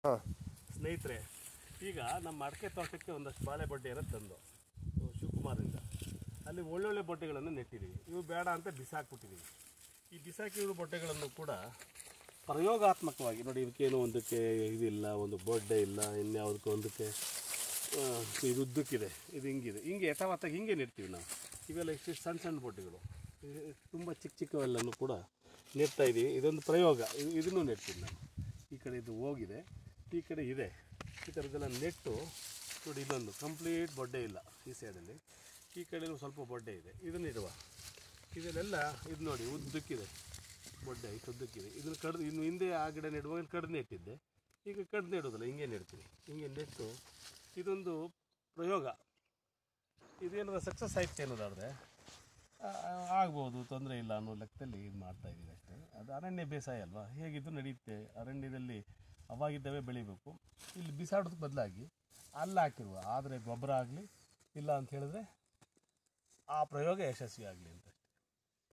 ಹಾಂ ಸ್ನೇಹಿತರೆ ಈಗ ನಮ್ಮ ಅಡಿಕೆ ತೋಟಕ್ಕೆ ಒಂದಷ್ಟು ಬಾಳೆ ಬಡ್ಡೆಯನ್ನು ತಂದು ಅಹ್ ಶಿವಕುಮಾರಿಂದ ಅಲ್ಲಿ ಒಳ್ಳೊಳ್ಳೆ ಬೊಟ್ಟೆಗಳನ್ನು ನೆಟ್ಟಿದ್ದೀವಿ ಇವು ಬೇಡ ಅಂತ ಬಿಸಾಕ್ಬಿಟ್ಟಿದ್ದೀವಿ ಈ ಬಿಸಾಕಿರೋ ಬೊಟ್ಟೆಗಳನ್ನು ಕೂಡ ಪ್ರಯೋಗಾತ್ಮಕವಾಗಿ ನೋಡಿ ಇದಕ್ಕೇನು ಒಂದಕ್ಕೆ ಇದಿಲ್ಲ ಒಂದು ಬೊಡ್ಡೆ ಇಲ್ಲ ಇನ್ಯಾವುದಕ್ಕೆ ಒಂದಕ್ಕೆ ಆ, ಇದು ಉದ್ದಕ್ಕಿದೆ ಇದು ಹಿಂಗಿದೆ ಹಿಂಗೆ ಯಥಾವತ್ತಾಗಿ ಹಿಂಗೆ ನೆಡ್ತೀವಿ ನಾವು ಇವೆಲ್ಲ ಇಷ್ಟು ಸಣ್ಣ ಸಣ್ಣ ಬೊಟ್ಟೆಗಳು ತುಂಬ ಚಿಕ್ಕ ಚಿಕ್ಕವೆಲ್ಲನೂ ಕೂಡ ನೆಡ್ತಾ ಇದ್ದೀವಿ ಇದೊಂದು ಪ್ರಯೋಗ ಇದು ಇದನ್ನು ನೆಡ್ತೀವಿ ನಾವು ಈ ಕಡೆ ಇದು ಹೋಗಿದೆ ಈ ಕಡೆ ಇದೆ ಈ ಥರದ್ದೆಲ್ಲ ನೆಟ್ಟು ನೋಡಿ ಇದೊಂದು ಕಂಪ್ಲೀಟ್ ಬೊಡ್ಡೆ ಇಲ್ಲ ಈ ಸೈಡಲ್ಲಿ ಈ ಕಡೆ ಸ್ವಲ್ಪ ಬೊಡ್ಡೆ ಇದೆ ಇದನ್ನು ಇಡುವ ಇದನ್ನೆಲ್ಲ ಇದು ನೋಡಿ ಉದ್ದಕ್ಕಿದೆ ಬೊಡ್ಡೆ ಇಷ್ಟು ಉದ್ದಕ್ಕಿದೆ ಇದನ್ನು ಕಡ್ದು ಇನ್ನು ಹಿಂದೆ ಆ ಗಿಡ ನೆಡುವಾಗ ಇಲ್ಲಿ ಕಡ್ದು ನೆಟ್ಟಿದ್ದೆ ಈಗ ಕಡ್ದು ನೆಡೋದಿಲ್ಲ ಹಿಂಗೆ ನೆಡ್ತೀನಿ ಹಿಂಗೆ ನೆಟ್ಟು ಇದೊಂದು ಪ್ರಯೋಗ ಇದೇನಾದ್ರು ಸಕ್ಸಸ್ ಆಯ್ತು ಅನ್ನೋದಾದರೆ ಆಗ್ಬೋದು ತೊಂದರೆ ಇಲ್ಲ ಅನ್ನೋ ಲೆಕ್ಕದಲ್ಲಿ ಇದು ಮಾಡ್ತಾ ಇದ್ದೀವಿ ಅಷ್ಟೇ ಅದು ಅರಣ್ಯ ಬೇಸಾಯ ಅಲ್ವಾ ಹೇಗಿದ್ದು ನಡೆಯುತ್ತೆ ಅರಣ್ಯದಲ್ಲಿ ಅವಾಗಿದ್ದವೇ ಬೆಳಿಬೇಕು ಇಲ್ಲಿ ಬಿಸಾಡೋದಕ್ಕೆ ಬದಲಾಗಿ ಅಲ್ಲಿ ಹಾಕಿರುವ ಆದರೆ ಗೊಬ್ಬರ ಆಗಲಿ ಇಲ್ಲ ಅಂತ ಹೇಳಿದ್ರೆ ಆ ಪ್ರಯೋಗ ಯಶಸ್ವಿ ಆಗಲಿ ಅಂತ